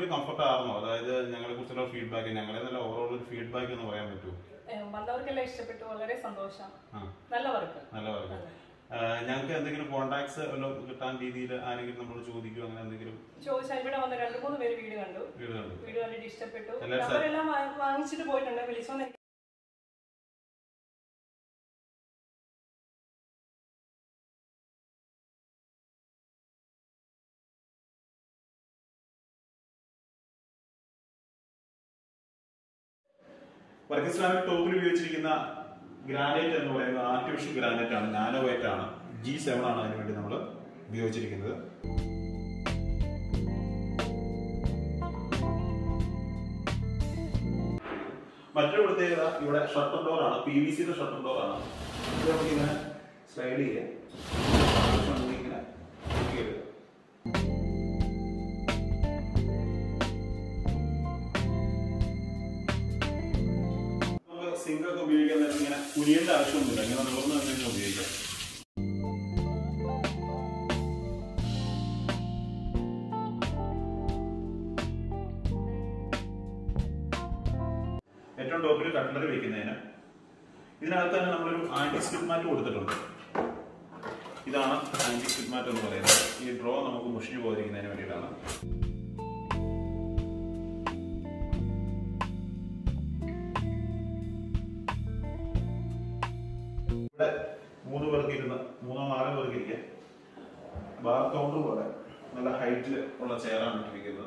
ഒരു കംഫർട്ട് ആയിരുന്നോ അതായത് ഞങ്ങളെ കുറിച്ചുള്ള ഫീഡ്ബാക്ക് ഞങ്ങളെ നല്ല ഓവറോൾ ഒരു ഫീഡ്ബാക്ക് എന്ന് പറയാൻ പറ്റുമോ ഏഹ് വന്നവർക്കെല്ലാം ഇഷ്ടപ്പെട്ടു വളരെ സന്തോഷം ആ നല്ല വർക്ക് നല്ല വർക്ക് ഞങ്ങൾക്ക് എന്തെങ്കിലും കോണ്ടാക്ട്സ് വല്ലതും കിട്ടാൻ രീതിയിൽ ആരെങ്കിലും നമ്മളോട് ചോദിക്കുമോ അങ്ങനെ എന്തെങ്കിലും ചോദിച്ചാൽ ഇവിടെ വന്ന് രണ്ട് മൂന്ന് പേര് വീട് കണ്ടു വീട് കണ്ടു വീട് കണ്ടിട്ട് ഇഷ്ടപ്പെട്ടു എല്ലാ സ- നമ്പറെല്ലാം വാ- വാങ്ങിച്ചിട്ട് പോയിട്ടുണ്ട് വിളിച്ചോന്ന് എനിക്ക് വർക്ക് ഇസ്ലാമിക് ടോപ്പിൽ ഉപയോഗിച്ചിരിക്കുന്ന ഗ്രാനൈറ്റ് എന്ന് പറയുന്നത് ആർട്ടിഫിഷ്യൽ ഗ്രാനൈറ്റ് ആണ് നാനോ വൈറ്റ് ആണ് ജി സെവൻ ആണ് അതിന് വേണ്ടി നമ്മൾ ഉപയോഗിച്ചിരിക്കുന്നത് മറ്റൊരു പ്രത്യേകത ഇവിടെ ഷട്ടർ ഡോർ ആണ് പി വി സിയുടെ ഷട്ടർ ഡോർ ആണ് ഇത് നമുക്ക് ഇങ്ങനെ സ്ലൈഡ് ചെയ്യാം ഇങ്ങനെ പൊക്കിയെടുക്കാം. നമുക്ക് സിങ്ക് ഒക്കെ ഉപയോഗിക്കാൻ നേരം ഇങ്ങനെ കുനിയേണ്ട ആവശ്യമൊന്നുമില്ല ഇങ്ങനെ നിവർന്ന് തന്നെ ഇങ്ങനെ ഉപയോഗിക്കാം ഏറ്റവും ടോപ്പിൽ കട്ട്ലറി വെക്കുന്നതിന് ഇതിനകത്ത് തന്നെ നമ്മളൊരു ആന്റി സ്ലിപ്പ് മാറ്റ് കൊടുത്തിട്ടുണ്ട് ഇതാണ് ആന്റി സ്ലിപ്പ് മാറ്റ് എന്ന് പറയുന്നത് ഈ ഡ്രോ നമുക്ക് മുഷിഞ്ഞു പോയിരിക്കുന്നതിന് വേണ്ടിയിട്ടാണ് ഇവിടെ മൂന്ന് പേർക്ക് ഇരുന്ന് മൂന്നോ നാലോ പേർക്ക് ഇരിക്കാം ബാർ കൗണ്ടർ പോലെ നല്ല ഹൈറ്റിൽ ഉള്ള ചെയറാണ് ഇട്ടിരിക്കുന്നത്